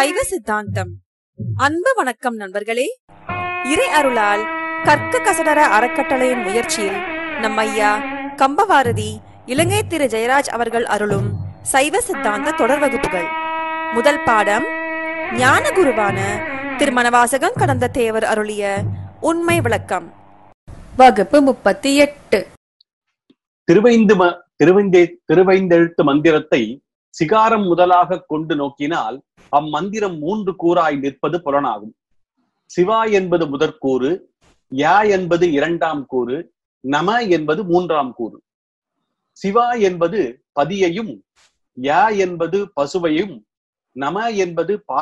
சைவ சித்தாந்தம் அன்பு வணக்கம் நண்பர்களே இறை அருளால் கற்க கசடர அறக்கட்டளையின் முயற்சியில் நம் ஐயா கம்பவாரதி இலங்கை திரு ஜெயராஜ் அவர்கள் அருளும் சைவ சித்தாந்த தொடர் வகுப்புகள் முதல் பாடம் ஞான குருவான திருமணவாசகம் கடந்த தேவர் அருளிய உண்மை விளக்கம் வகுப்பு முப்பத்தி எட்டு திருவைந்து ம- திருவைந்தே திருவைந்தெழுத்து மந்திரத்தை சிகாரம் முதலாக கொண்டு நோக்கினால் அம்மந்திரம் மூன்று கூறாய் நிற்பது புலனாகும் சிவா என்பது முதற்கூறு யா என்பது இரண்டாம் கூறு நம என்பது மூன்றாம் கூறு சிவா என்பது பதியையும் யா என்பது பசுவையும் நம என்பது பா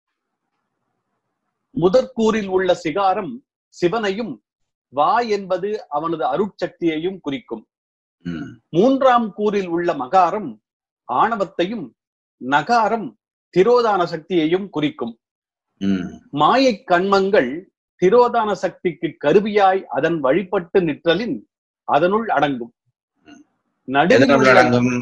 முதற்கூறில் உள்ள சிகாரம் சிவனையும் வா என்பது அவனது அருட்சக்தியையும் குறிக்கும் ம், மூன்றாம் கூறில் உள்ள மகாரம் ஆணவத்தையும் நகாரம் திரோதான சக்தியையும் குறிக்கும் ம், மாயைக் கண்மங்கள் திரோதான சக்திக்கு கருவியாய் அதன் வழிபட்டு நிற்றலின் அதனுள் அடங்கும் நடுவில் எதனுள் உள்ள அடங்கும்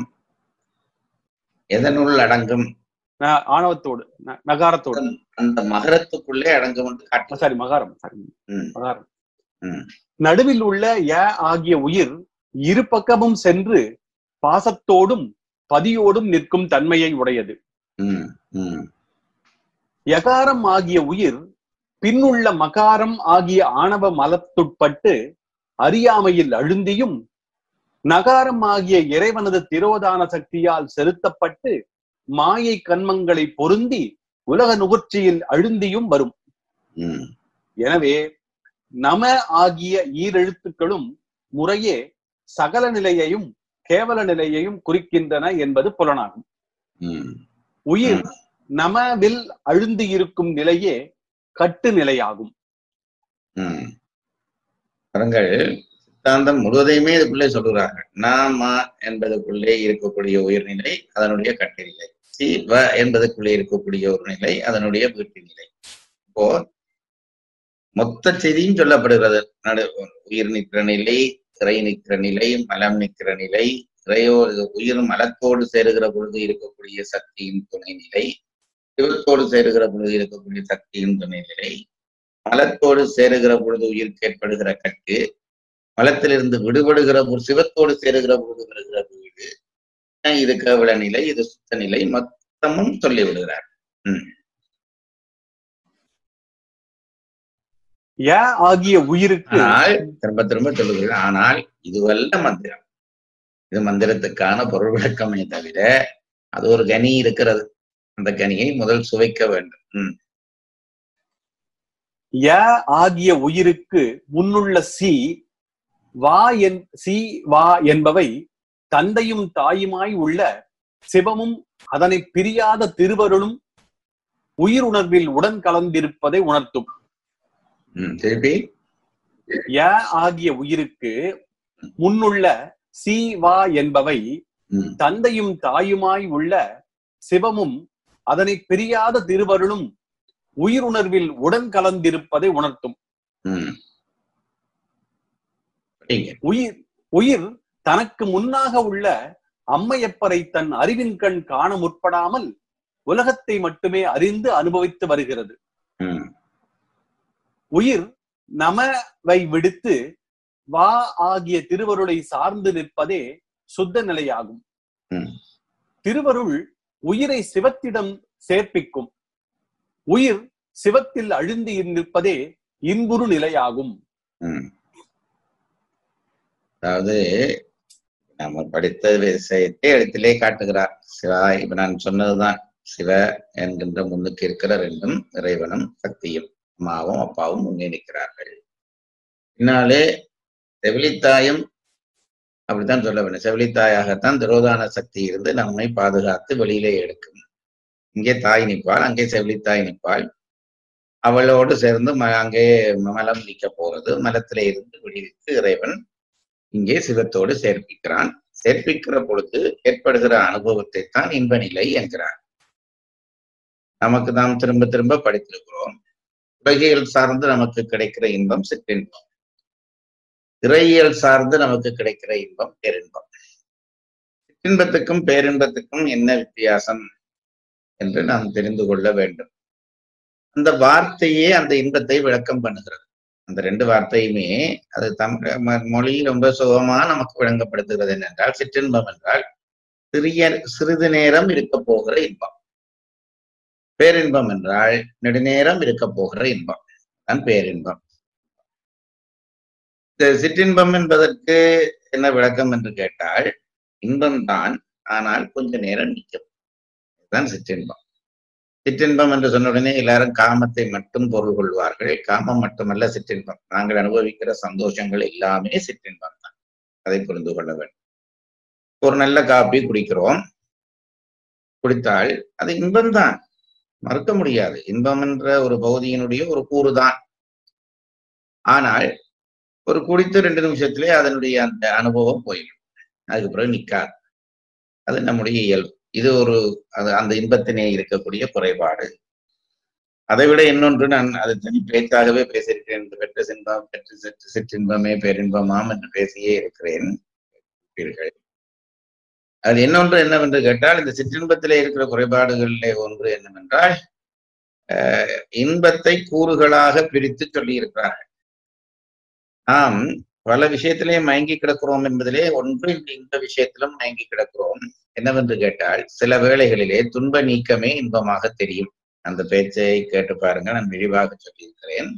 எதனுள் அடங்கும் ந- ஆணவத்தோடு ந- நகாரத்தோடு அந்த மகரத்துக்குள்ளே அடங்கும் என்று காட்டு சாரி மகாரம் சாரி ம், மகாரம் ம், நடுவில் உள்ள ய ஆகிய உயிர் இரு பக்கமும் சென்று பாசத்தோடும் பதியோடும் நிற்கும் தன்மையை உடையது ம், ம், யகாரம் ஆகிய உயிர் பின்னுள்ள மகாரம் ஆகிய ஆணவ மலத்துட்பட்டு அறியாமையில் அழுந்தியும் நகாரம் ஆகிய இறைவனது திரோதான சக்தியால் செலுத்தப்பட்டு மாயை கண்மங்களை பொருந்தி உலக நுகர்ச்சியில் அழுந்தியும் வரும் ம், எனவே நம ஆகிய ஈரெழுத்துக்களும் முறையே சகல நிலையையும் கேவல நிலையையும் குறிக்கின்றன என்பது புலனாகும் ம், உயிர் நமவில் அழுந்து இருக்கும் நிலையே கட்டு நிலையாகும் ம். பாருங்கள் சித்தாந்தம் முழுவதையுமே இதுக்குள்ளே சொல்லுகிறார்கள் நாம என்பதுக்குள்ளே இருக்கக்கூடிய உயிர்நிலை அதனுடைய கட்டுநிலை சி வ என்பதுக்குள்ளே இருக்கக்கூடிய ஒரு நிலை அதனுடைய வீட்டு நிலை இப்போ மொத்த செய்தியும் சொல்லப்படுகிறது நடு உயிர் நிற்கிற நிலை இறை நிற்கிற நிலை மலம் நிற்கிற நிலை இறையோ உயிர் மலத்தோடு சேருகிற பொழுது இருக்கக்கூடிய சக்தியின் துணை நிலை சிவத்தோடு சேருகிற பொழுது இருக்கக்கூடிய சக்தியின் துணை நிலை மலத்தோடு சேருகிற பொழுது உயிருக்கு ஏற்படுகிற கட்டு மலத்திலிருந்து விடுபடுகிற பொழுது சிவத்தோடு சேருகிற பொழுது வருகிற வீடு அஹ் இது கேவல நிலை இது சுத்த நிலை மொத்தமும் சொல்லி விடுகிறார் ய ஆகிய உயிருக்கு ஆனால் திரும்ப திரும்ப சொல்லுகிறேன் ஆனால் இதுவல்ல மந்திரம் இது மந்திரத்துக்கான பொருள் விளக்கமே தவிர அது ஒரு கனி இருக்கிறது அந்த கனியை முதல் சுவைக்க வேண்டும் ம், ய ஆகிய உயிருக்கு முன்னுள்ள சி வா என் சி வா என்பவை தந்தையும் தாயுமாய் உள்ள சிவமும் அதனை பிரியாத திருவருளும் உயிருணர்வில் உடன் கலந்திருப்பதை உணர்த்தும் ம். திருப்பி ய ஆகிய உயிருக்கு முன்னுள்ள சி வா என்பவை ம், தந்தையும் தாயுமாய் உள்ள சிவமும் அதனை பிரியாத திருவருளும் உயிருணர்வில் உடன் கலந்திருப்பதை உணர்த்தும் ம். படிங்க உயிர் உயிர் தனக்கு முன்னாக உள்ள அம்மையப்பரை தன் அறிவின் கண் காண முற்படாமல் உலகத்தை மட்டுமே அறிந்து அனுபவித்து வருகிறது ம், உயிர் நமவை விடுத்து வா ஆகிய திருவருளை சார்ந்து நிற்பதே சுத்த நிலையாகும் ம். திருவருள் உயிரை சிவத்திடம் சேர்ப்பிக்கும் உயிர் சிவத்தில் அழுந்தி நிற்பதே இன்புறு நிலையாகும் ம். அதாவது நம்ம படித்த விஷயத்தை இடத்திலே காட்டுகிறார் சிவா இப்ப நான் சொன்னதுதான் சிவ என்கின்ற முன்னுக்கு இருக்கிற ரெண்டும் இறைவனும் சக்தியும் அம்மாவும் அப்பாவும் முன்னே நிற்கிறார்கள் பின்னாலே செவிலித்தாயும் அப்படித்தான் சொல்ல வேண்டும் செவிலித்தாயாகத்தான் திரோதான சக்தி இருந்து நம்மை பாதுகாத்து வெளியிலே எடுக்கும் இங்கே தாய் நிற்பாள் அங்கே செவிலித்தாய் நிற்பாள் அவளோடு சேர்ந்து ம- அங்கே மலம் நீக்க போறது மலத்திலே இருந்து விடுவித்து இறைவன் இங்கே சிவத்தோடு சேர்ப்பிக்கிறான் சேர்ப்பிக்கிற பொழுது ஏற்படுகிற அனுபவத்தை தான் இன்ப நிலை என்கிறார் நமக்கு நாம் திரும்ப திரும்ப படித்திருக்கிறோம் உலகியல் சார்ந்து நமக்கு கிடைக்கிற இன்பம் சிற்றின்பம் இறையியல் சார்ந்து நமக்கு கிடைக்கிற இன்பம் பேரின்பம் சிற்றின்பத்துக்கும் பேரின்பத்துக்கும் என்ன வித்தியாசம் என்று நாம் தெரிந்து கொள்ள வேண்டும் அந்த வார்த்தையே அந்த இன்பத்தை விளக்கம் பண்ணுகிறது அந்த ரெண்டு வார்த்தையுமே அது தமிழ் ம- மொழி ரொம்ப சுகமா நமக்கு விளங்கப்படுத்துகிறது என்னென்றால் சிற்றின்பம் என்றால் சிறிய சிறிது நேரம் இருக்க போகிற இன்பம் பேரின்பம் என்றால் நெடுநேரம் இருக்க போகிற இன்பம் தான் பேரின்பம் இந்த சிற்றின்பம் என்பதற்கு என்ன விளக்கம் என்று கேட்டால் இன்பம்தான் ஆனால் கொஞ்ச நேரம் நிற்கும் இதுதான் சிற்றின்பம் சிற்றின்பம் என்று சொன்ன உடனே எல்லாரும் காமத்தை மட்டும் பொருள் கொள்வார்கள் காமம் மட்டுமல்ல சிற்றின்பம் நாங்கள் அனுபவிக்கிற சந்தோஷங்கள் எல்லாமே சிற்றின்பம் தான் அதை புரிந்து கொள்ள வேண்டும் ஒரு நல்ல காப்பி குடிக்கிறோம் குடித்தால் அது இன்பம்தான் மறுக்க முடியாது இன்பம் என்ற ஒரு பகுதியினுடைய ஒரு கூறுதான் ஆனால் ஒரு குடித்த ரெண்டு நிமிஷத்திலே அதனுடைய அந்த அனுபவம் போயிடும் அதுக்கு பிறகு நிக்காது அது நம்முடைய இயல்பு இது ஒரு அது அந்த இன்பத்தினே இருக்கக்கூடிய குறைபாடு அதை விட இன்னொன்று நான் அது தனி பேச்சாகவே பேசியிருக்கிறேன் இந்த பெற்ற சின்பம் பெற்ற சிற்று சிற்றின்பமே பேரின்பமாம் என்று பேசியே இருக்கிறேன் கேட்பீர்கள். அது இன்னொன்று என்னவென்று கேட்டால் இந்த சிற்றின்பத்திலே இருக்கிற குறைபாடுகளிலே ஒன்று என்னவென்றால் அஹ், இன்பத்தை கூறுகளாக பிரித்து சொல்லி இருக்கிறார்கள் நாம் பல விஷயத்திலே மயங்கி கிடக்கிறோம் என்பதிலே ஒன்று இந்த இந்த விஷயத்திலும் மயங்கி கிடக்கிறோம் என்னவென்று கேட்டால் சில வேளைகளிலே துன்ப நீக்கமே இன்பமாக தெரியும் அந்த பேச்சை கேட்டு பாருங்க நான் விரிவாக சொல்லியிருக்கிறேன்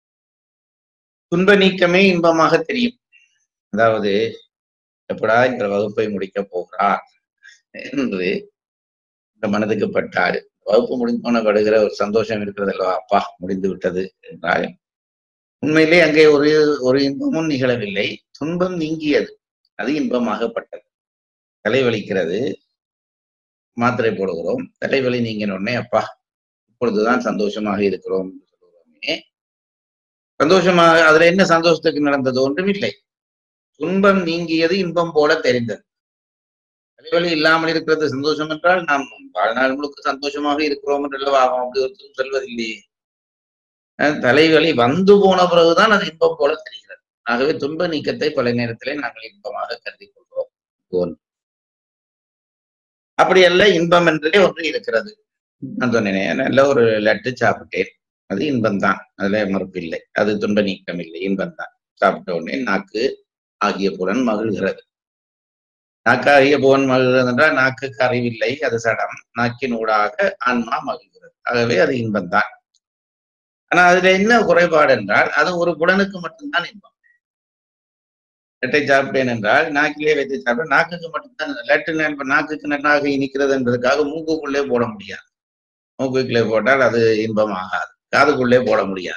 துன்ப நீக்கமே இன்பமாக தெரியும் அதாவது எப்படா இந்த வகுப்பை முடிக்க போகிறார் என்று இந்த மனதுக்கு பட்டாரு வகுப்பு முடிந்தோன படுகிற ஒரு சந்தோஷம் இருக்கிறது அல்லவா அப்பா முடிந்து விட்டது என்றால் உண்மையிலே அங்கே ஒரு ஒரு இன்பமும் நிகழவில்லை துன்பம் நீங்கியது அது இன்பமாகப்பட்டது தலைவலிக்கிறது மாத்திரை போடுகிறோம் தலைவலி நீங்கின உடனே அப்பா இப்பொழுதுதான் சந்தோஷமாக இருக்கிறோம் என்று சொல்லுவோமே சந்தோஷமாக அதுல என்ன சந்தோஷத்துக்கு நடந்தது ஒன்றும் இல்லை துன்பம் நீங்கியது இன்பம் போல தெரிந்தது தலைவலி இல்லாமல் இருக்கிறது சந்தோஷம் என்றால் நாம் வாழ்நாள் முழுக்க சந்தோஷமாக இருக்கிறோம் என்று ஆகும் அப்படி ஒருத்தரும் சொல்வதில்லையே அஹ் தலைவலி வந்து போன பிறகுதான் அது இன்பம் போல தெரிகிறது ஆகவே துன்ப நீக்கத்தை பல நேரத்திலே நாங்கள் இன்பமாக கருதி கொள்கிறோம் இது ஒன்று. அப்படி அல்ல இன்பம் என்றே ஒன்று இருக்கிறது நான் சொன்னேன் நல்ல ஒரு லட்டு சாப்பிட்டேன் அது இன்பம்தான் அதுல மறுப்பு இல்லை அது துன்ப நீக்கம் இல்லை இன்பம்தான் சாப்பிட்ட உடனே நாக்கு ஆகிய புலன் மகிழ்கிறது நாக்கு ஆகிய புலன் மகிழ்கிறது என்றால் நாக்குக்கு அறிவில்லை அது சடம் நாக்கின் ஊடாக ஆன்மா மகிழ்கிறது ஆகவே அது இன்பம்தான் ஆனா அதுல என்ன குறைபாடு என்றால் அது ஒரு புலனுக்கு மட்டும்தான் இன்பம் லட்டை சாப்பிட்டேன் என்றால் நாக்கிலே வைத்து சாப்பிட நாக்குக்கு மட்டும்தான் லட்டு ந- நாக்குக்கு நன்றாக இனிக்கிறது என்பதற்காக மூக்குக்குள்ளே போட முடியாது மூக்குக்குள்ளே போட்டால் அது இன்பம் ஆகாது காதுக்குள்ளே போட முடியாது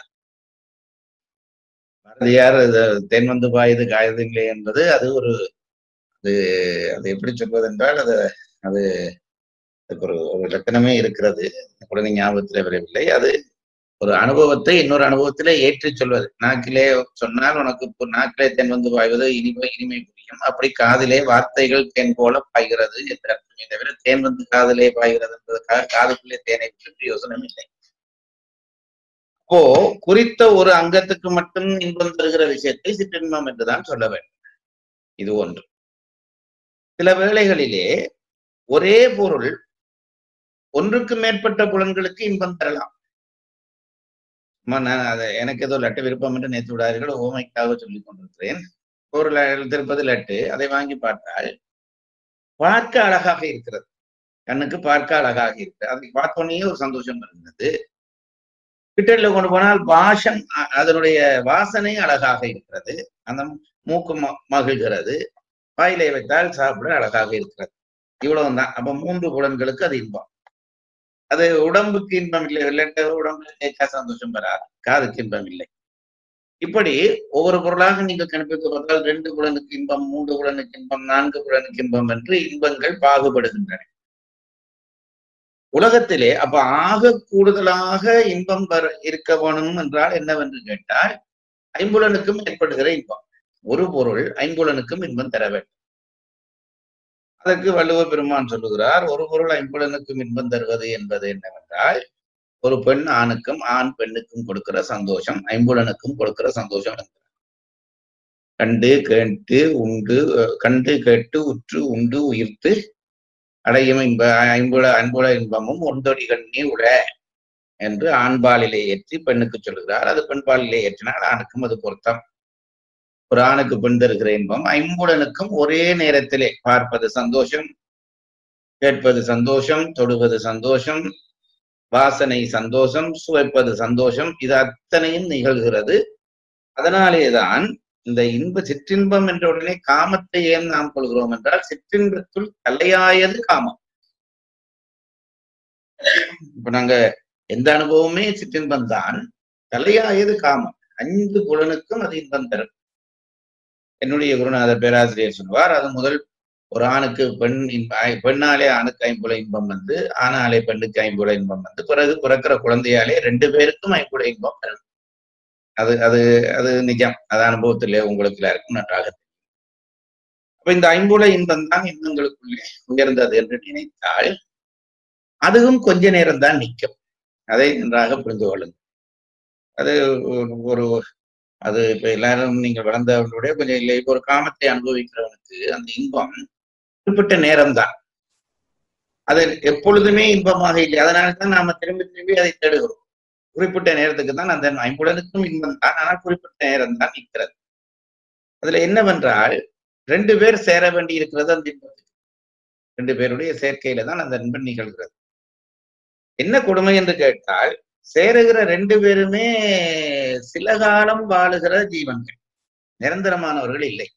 பாரதியார் இது தென் வந்து பாயுது காயுதுங்களே என்பது அது ஒரு அது அது எப்படி சொல்வது என்றால் அது அது அதுக்கு ஒரு ஒரு இலக்கணமே இருக்கிறது உடனே ஞாபகத்தில் வரவில்லை அது ஒரு அனுபவத்தை இன்னொரு அனுபவத்திலே ஏற்றி சொல்வது நாக்கிலே சொன்னால் உனக்கு இப்போ நாக்கிலே தேன் வந்து பாய்வது இனிமை இனிமை புரியும் அப்படி காதிலே வார்த்தைகள் தேன் போல பாய்கிறது என்று அர்த்தமே தவிர தேன் வந்து காதிலே பாய்கிறது என்பதற்காக காதுக்குள்ளே தேனை விட்டு பிரயோசனம் இல்லை அப்போ குறித்த ஒரு அங்கத்துக்கு மட்டும் இன்பம் தருகிற விஷயத்தை சிற்றின்பம் என்றுதான் சொல்ல வேண்டும் இது ஒன்று சில வேளைகளிலே ஒரே பொருள் ஒன்றுக்கு மேற்பட்ட புலன்களுக்கு இன்பம் தரலாம் அம்மா, நான் அதை எனக்கு ஏதோ லட்டு விருப்பம் என்று நேற்று விடாதீர்கள் ஓமைக்காக சொல்லிக் கொண்டிருக்கிறேன் ஒரு ல- திருப்பதி லட்டு அதை வாங்கி பார்த்தால் பார்க்க அழகாக இருக்கிறது கண்ணுக்கு பார்க்க அழகாக இருக்கிறது அதை பார்த்தோன்னே ஒரு சந்தோஷம் இருந்தது கிட்டடில கொண்டு போனால் வாசம் அ- அதனுடைய வாசனை அழகாக இருக்கிறது அந்த மூக்கு ம- மகிழ்கிறது வாயிலை வைத்தால் சாப்பிட அழகாக இருக்கிறது இவ்வளவுதான் அப்ப மூன்று புலன்களுக்கு அது இன்பம் அது உடம்புக்கு இன்பம் இல்லை விளையாட்டு உடம்புல தேய்ச்சா சந்தோஷம் வராது காதுக்கு இன்பம் இல்லை இப்படி ஒவ்வொரு பொருளாக நீங்கள் கணிப்பிக்க பார்த்தால் ரெண்டு புலனுக்கு இன்பம் மூன்று புலனுக்கு இன்பம் நான்கு புலனுக்கு இன்பம் என்று இன்பங்கள் பாகுபடுகின்றன உலகத்திலே அப்ப ஆக கூடுதலாக இன்பம் வர இருக்க வேணும் என்றால் என்னவென்று கேட்டால் ஐம்புலனுக்கும் ஏற்படுகிற இன்பம் ஒரு பொருள் ஐம்புலனுக்கும் இன்பம் தர வேண்டும் அதற்கு வள்ளுவ பெருமான் சொல்லுகிறார் ஒரு பொருள் ஐம்புலனுக்கும் இன்பம் தருவது என்பது என்னவென்றால் ஒரு பெண் ஆணுக்கும் ஆண் பெண்ணுக்கும் கொடுக்கிற சந்தோஷம் ஐம்புலனுக்கும் கொடுக்கிற சந்தோஷம் என்கிறார். கண்டு கேட்டு உண்டு அஹ், கண்டு கேட்டு உற்று உண்டு உயிர்த்து அடையும் இன்ப ஐம்புல அன்புல இன்பமும் ஒன்றொடி கண்ணி உட என்று ஆண்பாலிலே ஏற்றி பெண்ணுக்கு சொல்லுகிறார் அது பெண்பாலிலே ஏற்றினால் ஆணுக்கும் அது பொருத்தம் ஒரு ஆணுக்கு பெண் தருகிற இன்பம் ஐம்புலனுக்கும் ஒரே நேரத்திலே பார்ப்பது சந்தோஷம் கேட்பது சந்தோஷம் தொடுவது சந்தோஷம் வாசனை சந்தோஷம் சுவைப்பது சந்தோஷம் இது அத்தனையும் நிகழ்கிறது அதனாலேதான் இந்த இன்ப சிற்றின்பம் என்ற உடனே காமத்தை ஏன் நாம் கொள்கிறோம் என்றால் சிற்றின்பத்துள் தலையாயது காமம் இப்ப நாங்க எந்த அனுபவமே சிற்றின்பம் தான் தலையாயது காமம் ஐந்து புலனுக்கும் அது இன்பம் தரும் என்னுடைய குருநாதர் பேராசிரியர் சொல்வார் அது முதல் ஒரு ஆணுக்கு பெண் இன்ப ஐ- பெண்ணாலே ஆணுக்கு ஐம்புல இன்பம் வந்து ஆணாலே பெண்ணுக்கு ஐம்புல இன்பம் வந்து பிறகு பிறக்கிற குழந்தையாலே ரெண்டு பேருக்கும் ஐம்புல இன்பம் தரும் அது அது அது நிஜம் அது அனுபவத்திலே உங்களுக்கு எல்லாருக்கும் நன்றாக தெரியும். அப்ப இந்த ஐம்புல இன்பம் தான் இன்னங்களுக்குள்ளே உயர்ந்தது என்று நினைத்தால் அதுவும் கொஞ்ச நேரம் தான் நிற்கும் அதை நன்றாக புரிந்து கொள்ளுங்கள் அது ஒரு- ஒரு அது இப்ப எல்லாரும் நீங்கள் வளர்ந்தவர்களுடைய கொஞ்சம் இல்லை இப்போ ஒரு காமத்தை அனுபவிக்கிறவனுக்கு அந்த இன்பம் குறிப்பிட்ட நேரம்தான் அது எப்பொழுதுமே இன்பமாக இல்லை அதனால தான் நாம திரும்பி திரும்பி அதை தேடுகிறோம் குறிப்பிட்ட நேரத்துக்கு தான் அந்த ஐம்புலனுக்கும் இன்பம் தான் ஆனால் குறிப்பிட்ட நேரம் தான் நிற்கிறது அதுல என்னவென்றால் ரெண்டு பேர் சேர வேண்டி இருக்கிறது அந்த இன்பத்துக்கு ரெண்டு பேருடைய சேர்க்கையில தான் அந்த இன்பம் நிகழ்கிறது என்ன கொடுமை என்று கேட்டால் சேருகிற ரெண்டு பேருமே சில காலம் வாழுகிற ஜீவன்கள் நிரந்தரமானவர்கள் இல்லை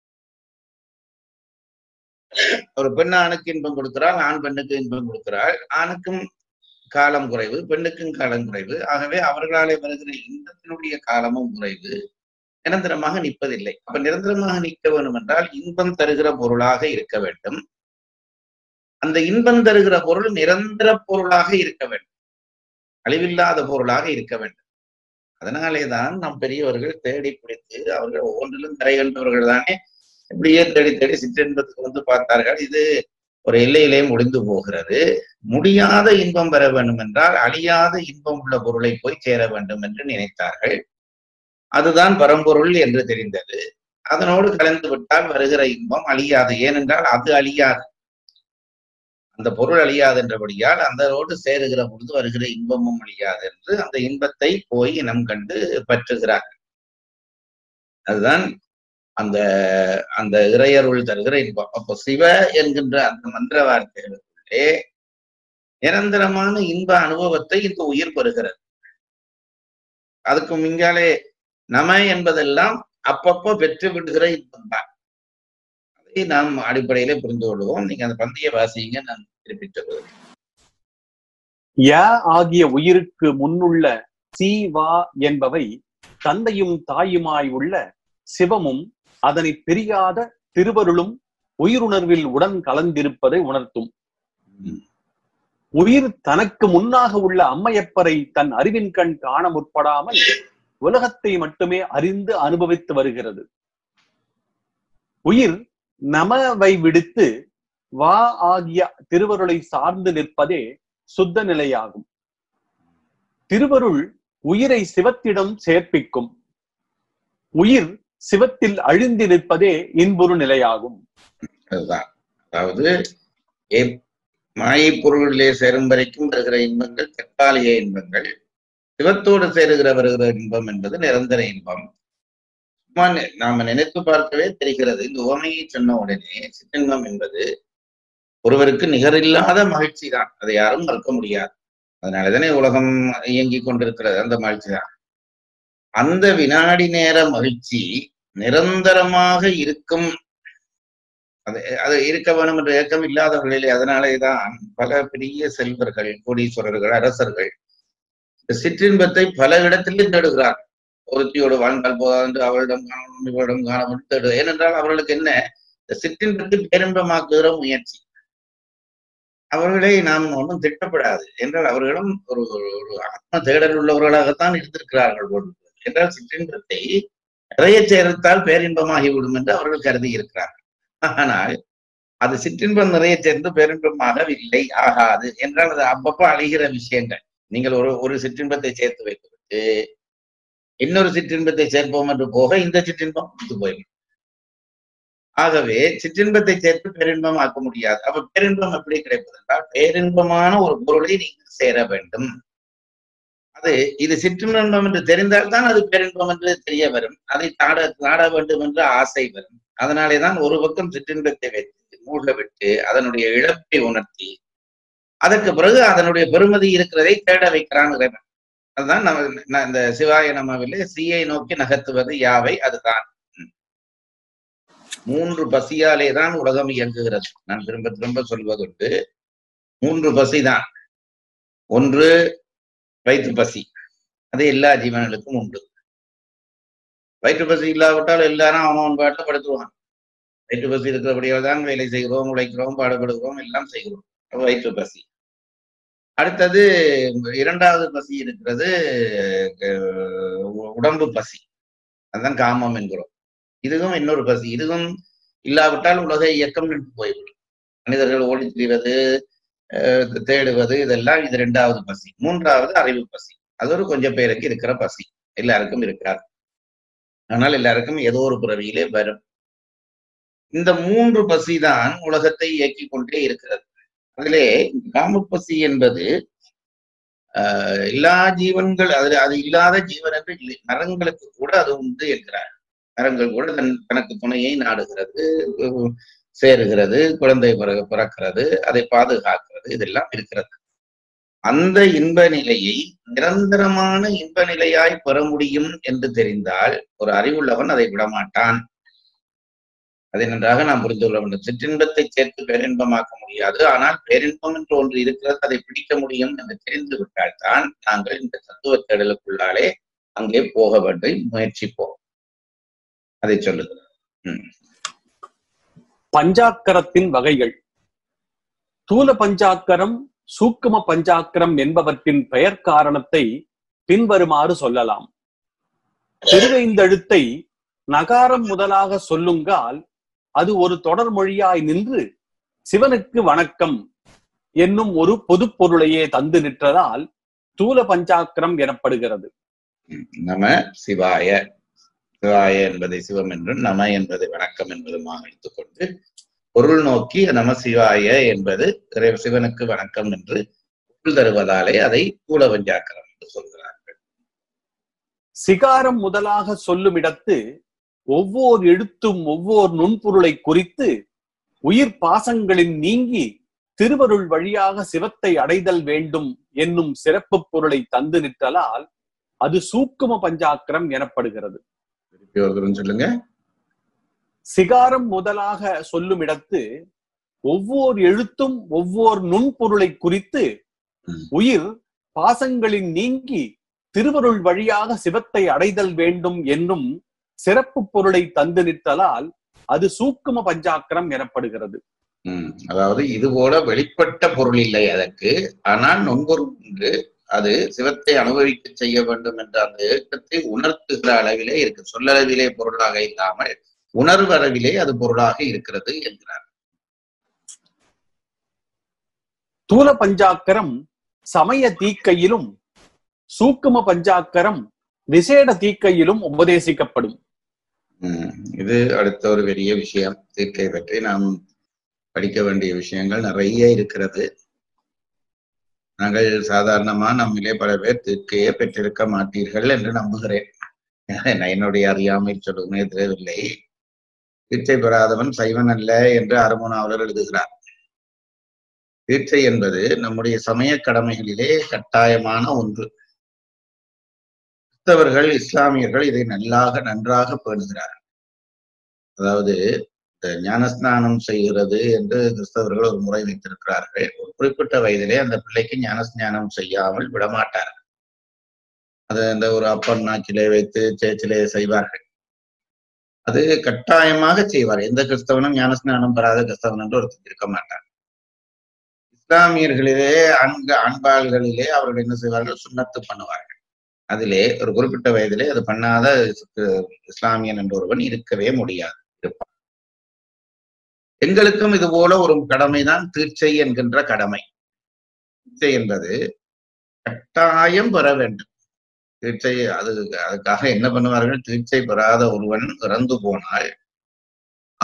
ஒரு பெண் ஆணுக்கு இன்பம் கொடுக்கிறாள் ஆண் பெண்ணுக்கு இன்பம் கொடுக்கிறாள் ஆணுக்கும் காலம் குறைவு பெண்ணுக்கும் காலம் குறைவு ஆகவே அவர்களாலே வருகிற இன்பத்தினுடைய காலமும் குறைவு நிரந்தரமாக நிற்பதில்லை அப்ப நிரந்தரமாக நிற்க வேண்டும் என்றால் இன்பம் தருகிற பொருளாக இருக்க வேண்டும் அந்த இன்பம் தருகிற பொருள் நிரந்தர பொருளாக இருக்க வேண்டும் அழிவில்லாத பொருளாக இருக்க வேண்டும் அதனாலேதான் நம் பெரியவர்கள் தேடி பிடித்து அவர்கள் ஒவ்வொன்றிலும் கரை கண்டவர்கள் தானே இப்படியே தேடி தேடி சிற்றின்பத்துக்கு வந்து பார்த்தார்கள் இது ஒரு எல்லையிலே முடிந்து போகிறது முடியாத இன்பம் பெற வேண்டும் என்றால் அழியாத இன்பம் உள்ள பொருளை போய் சேர வேண்டும் என்று நினைத்தார்கள் அதுதான் பரம்பொருள் என்று தெரிந்தது அதனோடு கலந்து விட்டால் வருகிற இன்பம் அழியாது ஏனென்றால் அது அழியாது அந்த பொருள் அழியாது என்றபடியால் அந்தரோடு சேருகிற பொழுது வருகிற இன்பமும் அழியாது என்று அந்த இன்பத்தை போய் இனம் கண்டு பற்றுகிறார்கள் அதுதான் அந்த அந்த இறையருள் தருகிற இன்பம் அப்போ சிவ என்கின்ற அந்த மந்திர வார்த்தைகளுக்குள்ளே நிரந்தரமான இன்ப அனுபவத்தை இந்த உயிர் பெறுகிறது அதுக்கு மிங்காலே நம என்பதெல்லாம் அப்பப்போ பெற்று விடுகிற இன்பம் தான் அதை நாம் அடிப்படையிலே புரிந்து கொள்வோம் நீங்க அந்த பந்தய வாசிங்க நான் திருப்பி சொல்லுவேன் ய ஆகிய உயிருக்கு முன்னுள்ள சி வா என்பவை தந்தையும் தாயுமாய் உள்ள சிவமும் அதனை பிரியாத திருவருளும் உயிருணர்வில் உடன் கலந்திருப்பதை உணர்த்தும் ம். உயிர் தனக்கு முன்னாக உள்ள அம்மையப்பரை தன் அறிவின் கண் காண முற்படாமல் உலகத்தை மட்டுமே அறிந்து அனுபவித்து வருகிறது உயிர் நமவை விடுத்து வா ஆகிய திருவருளை சார்ந்து நிற்பதே சுத்த நிலையாகும் திருவருள் உயிரை சிவத்திடம் சேர்ப்பிக்கும் உயிர் சிவத்தில் அழிந்து நிற்பதே இன்புறு நிலையாகும் அதுதான் அதாவது ஏ- மாயைப் பொருளிலே சேரும் வரைக்கும் வருகிற இன்பங்கள் தற்காலிக இன்பங்கள் சிவத்தோடு சேருகிற வருகிற இன்பம் என்பது நிரந்தர இன்பம் சும்மா நி- நாம நினைத்து பார்க்கவே தெரிகிறது இந்த உவமையை சொன்ன உடனே சிற்றின்பம் என்பது ஒருவருக்கு நிகரில்லாத மகிழ்ச்சி தான் அதை யாரும் மறுக்க முடியாது அதனாலதானே உலகம் இயங்கிக் கொண்டிருக்கிறது அந்த மகிழ்ச்சி தான் அந்த வினாடி நேர மகிழ்ச்சி நிரந்தரமாக இருக்கும் அது அது இருக்க வேணும் என்ற ஏக்கம் இல்லாதவர்களிலே அதனாலேதான் பல பெரிய செல்வர்கள் கோடீஸ்வரர்கள் அரசர்கள் இந்த சிற்றின்பத்தை பல இடத்திலும் தேடுகிறார் ஒருத்தியோடு வாழ்ந்தால் போதாது என்று அவளிடம் காணணும் இவரிடம் காணணும் தேடு ஏனென்றால் அவர்களுக்கு என்ன இந்த சிற்றின்பத்தை பேரின்பமாக்குகிற முயற்சி அவர்களை நாம் ஒன்றும் திட்டப்படாது என்றால் அவர்களும் ஒரு ஒரு ஆத்ம தேடல் உள்ளவர்களாகத்தான் இருந்திருக்கிறார்கள் போல் என்றால் சிற்றின்பத்தை நிறைய சேர்த்தால் பேரின்பமாகிவிடும் என்று அவர்கள் கருதி இருக்கிறார்கள் ஆனால் அது சிற்றின்பம் நிறைய சேர்ந்து பேரின்பமாகவில்லை ஆகாது என்றால் அது அப்பப்போ அழிகிற விஷயங்கள் நீங்கள் ஒரு ஒரு சிற்றின்பத்தை சேர்த்து வைத்துவிட்டு இன்னொரு சிற்றின்பத்தை சேர்ப்போம் என்று போக இந்த சிற்றின்பம் முடித்து போய்விடும் ஆகவே சிற்றின்பத்தை சேர்த்து பேரின்பம் ஆக்க முடியாது அப்ப பேரின்பம் எப்படி கிடைப்பது என்றால் பேரின்பமான ஒரு பொருளை நீங்கள் சேர வேண்டும் அது இது சிற்றின்பம் என்று தெரிந்தால்தான் அது பேரின்பம் என்று தெரிய வரும் அதை தாட தாட வேண்டும் என்று ஆசை வரும் அதனாலேதான் ஒரு பக்கம் சிற்றின்பத்தை வைத்து மூழ்க விட்டு அதனுடைய இழப்பை உணர்த்தி அதற்கு பிறகு அதனுடைய பெருமதி இருக்கிறதை தேட வைக்கிறான் இறைவன் அதுதான் நம்ம ந- இந்த சிவாய நமவிலே சீயை நோக்கி நகர்த்துவது யாவை அதுதான் ம். மூன்று பசியாலே தான் உலகம் இயங்குகிறது நான் திரும்ப திரும்ப சொல்வதுண்டு மூன்று பசிதான் ஒன்று வயிற்று பசி அது எல்லா ஜீவன்களுக்கும் உண்டு வயிற்று பசி இல்லாவிட்டால் எல்லாரும் அவனவன் பாட்டில் படுத்துவான் வயிற்று பசி இருக்கிறபடியால் தான் வேலை செய்கிறோம் உழைக்கிறோம் பாடுபடுகிறோம் எல்லாம் செய்கிறோம் அப்ப வயிற்று பசி அடுத்தது இரண்டாவது பசி இருக்கிறது அஹ், உ- உடம்பு பசி அதுதான் காமம் என்கிறோம் இதுவும் இன்னொரு பசி இதுவும் இல்லாவிட்டால் உலக இயக்கம் நின்று போய்விடும் மனிதர்கள் ஓடித் திரிவது அஹ், தேடுவது இதெல்லாம் இது இரண்டாவது பசி மூன்றாவது அறிவு பசி அது ஒரு கொஞ்சம் பேருக்கு இருக்கிற பசி எல்லாருக்கும் இருக்காது ஆனால் எல்லாருக்கும் ஏதோ ஒரு பிறவியிலே வரும் இந்த மூன்று பசி தான் உலகத்தை இயக்கிக் கொண்டே இருக்கிறது அதிலே காமப்பசி என்பது ஆஹ் எல்லா ஜீவன்கள் அதில் அது இல்லாத ஜீவன் என்று இல்லை மரங்களுக்கு கூட அது உண்டு என்கிறார் மரங்கள் கூட தன் தனக்கு துணையை நாடுகிறது உம், சேருகிறது குழந்தை பிறகு பிறக்கிறது அதை பாதுகாக்கிறது இதெல்லாம் இருக்கிறது அந்த இன்ப நிலையை நிரந்தரமான இன்ப நிலையாய் பெற முடியும் என்று தெரிந்தால் ஒரு அறிவுள்ளவன் அதை விடமாட்டான் அதை நன்றாக நாம் புரிந்து கொள்ள வேண்டும் சிற்றின்பத்தை சேர்த்து பேரின்பமாக்க முடியாது ஆனால் பேரின்பம் என்று ஒன்று இருக்கிறது அதை பிடிக்க முடியும் என்று தெரிந்து விட்டால்தான் நாங்கள் இந்த தத்துவ தேடலுக்குள்ளாலே அங்கே போக வேண்டும் முயற்சிப்போம் அதை சொல்லுகிறார் பஞ்சாக்கரத்தின் வகைகள் தூல பஞ்சாக்கரம் சூக்கும பஞ்சாக்கரம் என்பவற்றின் பெயர் காரணத்தை பின்வருமாறு சொல்லலாம் திருவைந்தெழுத்தை நகாரம் முதலாக சொல்லுங்கால் அது ஒரு தொடர் மொழியாய் நின்று சிவனுக்கு வணக்கம் என்னும் ஒரு பொதுப் பொருளையே தந்து நிற்றதால் தூல பஞ்சாக்கரம் எனப்படுகிறது ம். நம சிவாய சிவாய என்பதை சிவம் என்றும் நம என்பதை வணக்கம் என்பதுமாக எடுத்துக்கொண்டு பொருள் நோக்கி நம சிவாய என்பது இறை- சிவனுக்கு வணக்கம் என்று பொருள் தருவதாலே அதை தூல பஞ்சாக்கரம் என்று சொல்கிறார்கள் சிகாரம் முதலாக சொல்லும் இடத்து ஒவ்வொரு எழுத்தும் ஒவ்வொரு நுண்பொருளை குறித்து உயிர் பாசங்களின் நீங்கி திருவருள் வழியாக சிவத்தை அடைதல் வேண்டும் என்னும் சிறப்பு பொருளை தந்து நிற்றலால் அது சூக்கும பஞ்சாக்கரம் எனப்படுகிறது திருப்பி ஒரு தரம் சொல்லுங்க சிகாரம் முதலாக சொல்லும் இடத்து ஒவ்வொரு எழுத்தும் ஒவ்வொரு நுண்பொருளை குறித்து ம். உயிர் பாசங்களின் நீங்கி திருவருள் வழியாக சிவத்தை அடைதல் வேண்டும் என்னும் சிறப்பு பொருளை தந்து நிற்றலால் அது சூக்கும பஞ்சாக்கரம் எனப்படுகிறது ம், அதாவது இது போல வெளிப்பட்ட பொருள் இல்லை அதற்கு ஆனால் நொன்பொருள் உண்டு அது சிவத்தை அனுபவிக்க செய்ய வேண்டும் என்ற அந்த ஏக்கத்தை உணர்த்துகிற அளவிலே இருக்கு சொல்லளவிலே பொருளாக இல்லாமல் உணர்வளவிலே அது பொருளாக இருக்கிறது என்கிறார் தூல பஞ்சாக்கரம் சமய தீக்கையிலும் சூக்கும பஞ்சாக்கரம் விசேட தீக்கையிலும் உபதேசிக்கப்படும் ம், இது அடுத்த ஒரு பெரிய விஷயம் தீர்க்கை பற்றி நாம் படிக்க வேண்டிய விஷயங்கள் நிறைய இருக்கிறது நாங்கள் சாதாரணமா நம்மிலே பல பேர் தீர்க்கையே பெற்றிருக்க மாட்டீர்கள் என்று நம்புகிறேன் நான் என்னுடைய அறியாமை சொல்லுமே தெரியவில்லை தீட்சை பெறாதவன் சைவன் அல்ல என்று அருமனாவலர் எழுதுகிறார் தீட்சை என்பது நம்முடைய சமய கடமைகளிலே கட்டாயமான ஒன்று கிறிஸ்தவர்கள் இஸ்லாமியர்கள் இதை நல்லாக நன்றாக பேணுகிறார்கள் அதாவது இந்த ஞானஸ்நானம் செய்கிறது என்று கிறிஸ்தவர்கள் ஒரு முறை வைத்திருக்கிறார்கள் ஒரு குறிப்பிட்ட வயதிலே அந்த பிள்ளைக்கு ஞானஸ்நானம் செய்யாமல் விடமாட்டார்கள் அது அந்த ஒரு அப்பன் நாக்கிலே வைத்து சேச்சிலே செய்வார்கள் அது கட்டாயமாக செய்வார் எந்த கிறிஸ்தவனும் ஞானஸ்நானம் பெறாத கிறிஸ்தவன் என்று ஒருத்தர் இருக்க மாட்டார் இஸ்லாமியர்களிலே அன்ப அன்பாள்களிலே அவர்கள் என்ன செய்வார்கள் சுண்ணத்து பண்ணுவார்கள் அதிலே ஒரு குறிப்பிட்ட வயதிலே அது பண்ணாத இஸ்- இஸ்லாமியன் என்ற ஒருவன் இருக்கவே முடியாது இருப்பான் எங்களுக்கும் இது போல ஒரு கடமைதான் தீட்சை என்கின்ற கடமை தீட்சை என்பது கட்டாயம் பெற வேண்டும் தீட்சை அது அதுக்காக என்ன பண்ணுவார்கள் தீட்சை பெறாத ஒருவன் இறந்து போனால்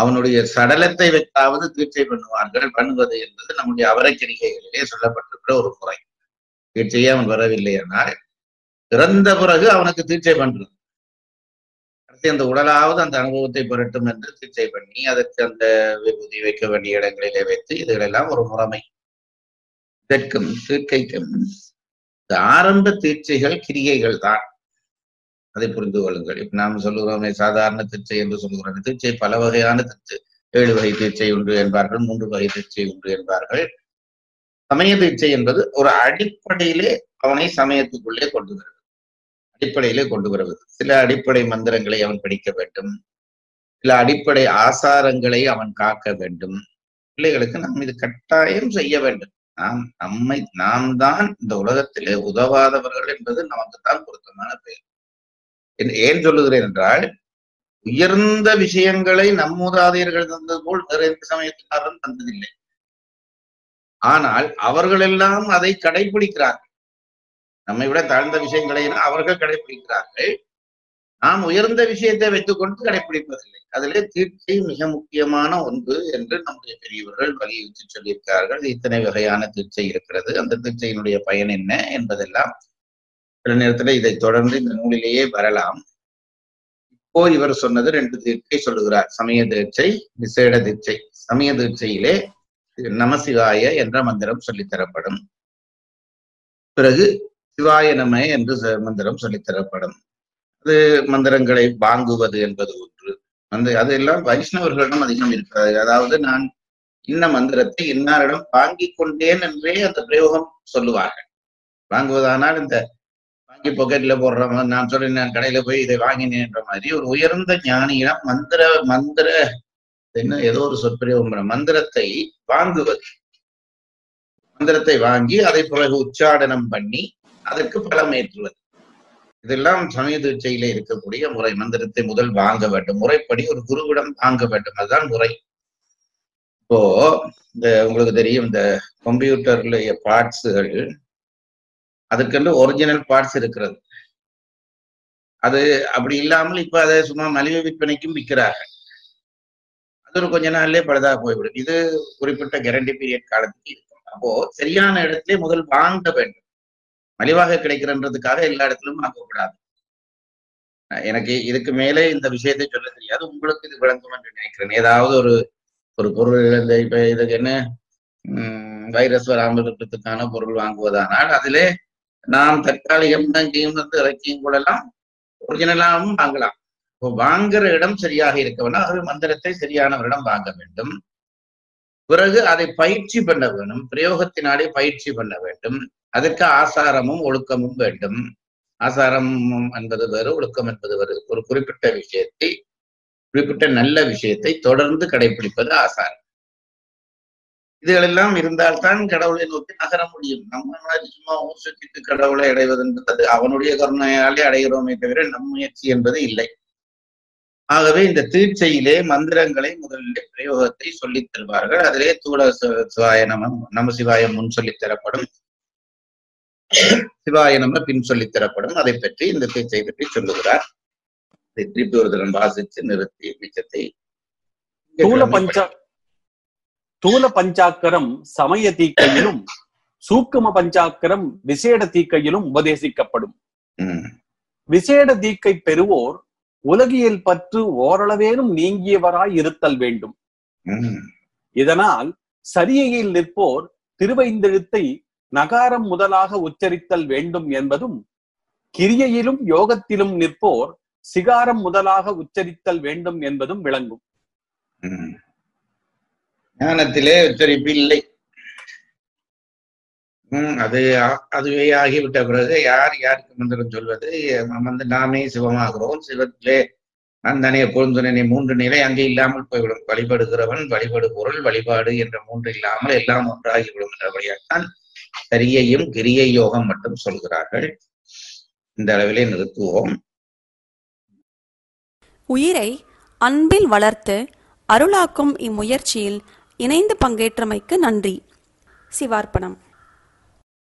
அவனுடைய சடலத்தை வைத்தாவது தீட்சை பண்ணுவார்கள் பண்ணுவது என்பது நம்முடைய அவரச்சரிகைகளிலே சொல்லப்பட்டிருக்கிற ஒரு முறை தீட்சையே அவன் வரவில்லை என்றால் இறந்த பிறகு அவனுக்கு தீட்சை பண்றது அடுத்து அந்த உடலாவது அந்த அனுபவத்தை பெறட்டும் என்று தீட்சை பண்ணி அதற்கு அந்த விபூதி வைக்க வேண்டிய இடங்களிலே வைத்து இதுகளெல்லாம் ஒரு முறைமை இதற்கும் தீர்க்கைக்கும் இந்த ஆரம்ப தீட்சைகள் கிரியைகள் தான் அதை புரிந்து கொள்ளுங்கள் இப்ப நாம் சொல்லுகிறோமே சாதாரண தீட்சை என்று சொல்லுகிறோம் தீட்சை பல வகையான தீட்சை ஏழு வகை தீட்சை உண்டு என்பார்கள் மூன்று வகை தீட்சை உண்டு என்பார்கள் சமய தீட்சை என்பது ஒரு அடிப்படையிலே அவனை சமயத்துக்குள்ளே கொண்டு வருவது அடிப்படையிலே கொண்டு வருவது சில அடிப்படை மந்திரங்களை அவன் படிக்க வேண்டும் சில அடிப்படை ஆசாரங்களை அவன் காக்க வேண்டும் பிள்ளைகளுக்கு நாம் இது கட்டாயம் செய்ய வேண்டும் நாம் நம்மை நாம் தான் இந்த உலகத்திலே உதவாதவர்கள் என்பது நமக்கு தான் பொருத்தமான பெயர் என்று ஏன் சொல்லுகிறேன் என்றால் உயர்ந்த விஷயங்களை நம் மூதாதையர்கள் தந்தது போல் வேற எந்த சமயத்துக்காரரும் தந்ததில்லை ஆனால் அவர்களெல்லாம் அதை கடைபிடிக்கிறார்கள் நம்மை விட தாழ்ந்த விஷயங்களை எல்லாம் அவர்கள் கடைபிடிக்கிறார்கள் நாம் உயர்ந்த விஷயத்தை வைத்துக்கொண்டு கடைபிடிப்பதில்லை அதிலே தீட்சை மிக முக்கியமான ஒன்று என்று நம்முடைய பெரியவர்கள் வலியுறுத்தி சொல்லியிருக்கிறார்கள் இத்தனை வகையான தீட்சை இருக்கிறது அந்த தீட்சையினுடைய பயன் என்ன என்பதெல்லாம் சில நேரத்துல இதை தொடர்ந்து இந்த நூலிலேயே வரலாம் இப்போ இவர் சொன்னது ரெண்டு தீட்சை சொல்லுகிறார் சமய தீட்சை விசேட தீட்சை சமய தீட்சையிலே நமசிவாய என்ற மந்திரம் சொல்லித்தரப்படும் பிறகு சிவாய நம என்று ச- மந்திரம் சொல்லித்தரப்படும் அது மந்திரங்களை வாங்குவது என்பது ஒன்று அந்த அதெல்லாம் வைஷ்ணவர்களிடம் அதிகம் இருக்கிறது அதாவது நான் இன்ன மந்திரத்தை இன்னாரிடம் வாங்கி கொண்டேன் என்றே அந்த பிரயோகம் சொல்லுவார்கள் வாங்குவதானால் இந்த வாங்கி பாக்கெட்ல போடுற மாதிரி நான் சொல்றேன் நான் கடையில போய் இதை வாங்கினேன்ற மாதிரி ஒரு உயர்ந்த ஞானியிடம் மந்திர மந்திர என்ன ஏதோ ஒரு சொற்பிரயோகம் மந்திரத்தை வாங்குவது மந்திரத்தை வாங்கி அதை பிறகு உச்சாடனம் பண்ணி அதற்கு பலம் ஏற்றுவது இதெல்லாம் சமய தீட்சையில இருக்கக்கூடிய முறை மந்திரத்தை முதல் வாங்க வேண்டும் முறைப்படி ஒரு குருவிடம் வாங்க வேண்டும் அதுதான் முறை இப்போ இந்த உங்களுக்கு தெரியும் இந்த கம்ப்யூட்டர்ல பார்ட்ஸுகள் அதுக்கென்று ஒரிஜினல் பார்ட்ஸ் இருக்கிறது அது அப்படி இல்லாமல் இப்ப அதை சும்மா மலிவு விற்பனைக்கும் விற்கிறார்கள் அது ஒரு கொஞ்ச நாள்லயே பழுதாக போய்விடும் இது குறிப்பிட்ட கேரண்டி பீரியட் காலத்துக்கு இருக்கும் அப்போ சரியான இடத்திலே முதல் வாங்க வேண்டும் மலிவாக கிடைக்கிறன்றதுக்காக எல்லா இடத்திலும் வாங்கக்கூடாது அஹ் எனக்கு இதுக்கு மேலே இந்த விஷயத்தை சொல்ல தெரியாது உங்களுக்கு இது விளங்கும் என்று நினைக்கிறேன் ஏதாவது ஒரு ஒரு பொருள் இந்த இப்ப இதுக்கு என்ன வைரஸ் வராமல் இருக்கிறதுக்கான பொருள் வாங்குவதானால் அதிலே நாம் தற்காலிகம் அங்கேயும் வந்து இறக்கியும் கொள்ளலாம் ஒரிஜினலாகவும் வாங்கலாம் இப்போ வாங்குற இடம் சரியாக இருக்க வேண்டும் ஆகவே மந்திரத்தை சரியானவரிடம் வாங்க வேண்டும் பிறகு அதை பயிற்சி பண்ண வேண்டும் பிரயோகத்தினாலே பயிற்சி பண்ண வேண்டும் அதற்கு ஆசாரமும் ஒழுக்கமும் வேண்டும் ஆசாரம் என்பது வேறு ஒழுக்கம் என்பது வேறு ஒரு குறிப்பிட்ட விஷயத்தை குறிப்பிட்ட நல்ல விஷயத்தை தொடர்ந்து கடைபிடிப்பது ஆசாரம் இதுகளெல்லாம் இருந்தால்தான் கடவுளை நோக்கி நகர முடியும் நம்ம மாதிரி சும்மா ஊர் சுற்றிட்டு கடவுளை அடைவது என்பது அவனுடைய கருணையாலே அடைகிறோமே தவிர நம் முயற்சி என்பது இல்லை ஆகவே இந்த தீட்சையிலே மந்திரங்களை முதலில் பிரயோகத்தை சொல்லித் தருவார்கள் அதிலே தூள ச- சிவாய நம நம சிவாயம் முன் சொல்லித் தரப்படும் சிவாய நம பின் சொல்லித் தரப்படும் அதை பற்றி இந்த தீட்சை பற்றி சொல்லுகிறார் இதை திருப்பி ஒரு தரம் வாசித்து நிறுத்தி மிச்சத்தை தூல பஞ்ச தூல பஞ்சாக்கரம் சமய தீக்கையிலும் சூக்கும பஞ்சாக்கரம் விசேட தீக்கையிலும் உபதேசிக்கப்படும் ம், விசேட தீக்கை பெறுவோர் உலகியல் பற்று ஓரளவேனும் நீங்கியவராய் இருத்தல் வேண்டும் ம், இதனால் சரியையில் நிற்போர் திருவைந்தெழுத்தை நகாரம் முதலாக உச்சரித்தல் வேண்டும் என்பதும் கிரியையிலும் யோகத்திலும் நிற்போர் சிகாரம் முதலாக உச்சரித்தல் வேண்டும் என்பதும் விளங்கும் ம். ஞானத்திலே உச்சரிப்பு இல்லை ம், அது ஆ- அதுவே ஆகிவிட்ட பிறகு யார் யாருக்கு மந்திரம் சொல்வது நம்ம வந்து நாமே சிவமாகிறோம் சிவத்திலே நான் தானே எப்பொழுதும் சொன்னேனே மூன்று நிலை அங்கே இல்லாமல் போய்விடும் வழிபடுகிறவன் வழிபடு பொருள் வழிபாடு என்ற மூன்று இல்லாமல் எல்லாம் ஒன்றாகிவிடும் என்றபடியால்தான் சரியையும் கிரியை யோகம் மட்டும் சொல்கிறார்கள் இந்த அளவிலே நிறுத்துவோம் உயிரை அன்பில் வளர்த்து அருளாக்கும் இம்முயற்சியில் இணைந்து பங்கேற்றமைக்கு நன்றி சிவார்ப்பணம்